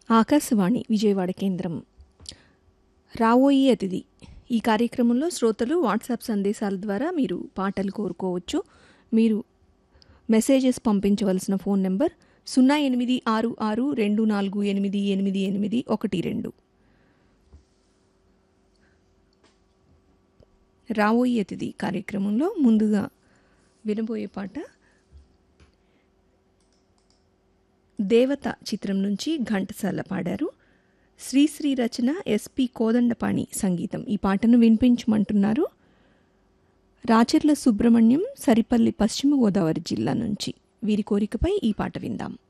ఆకాశవాణి విజయవాడ కేంద్రం రావోయి అతిథి ఈ కార్యక్రమంలో శ్రోతలు వాట్సాప్ సందేశాల ద్వారా మీరు పాటలు కోరుకోవచ్చు మీరు మెసేజెస్ పంపించవలసిన ఫోన్ నెంబర్ సున్నా ఎనిమిది ఆరు ఆరు రెండు నాలుగు ఎనిమిది ఎనిమిది ఎనిమిది ఒకటి రెండు రావోయి అతిథి కార్యక్రమంలో ముందుగా వినబోయే పాట దేవత చిత్రం నుంచి ఘంటసాల పాడారు శ్రీశ్రీ రచన ఎస్పి కోదండపాణి సంగీతం ఈ పాటను వినిపించమంటున్నారు రాచర్ల సుబ్రహ్మణ్యం సరిపల్లి పశ్చిమ గోదావరి జిల్లా నుంచి వీరి కోరికపై ఈ పాట విందాం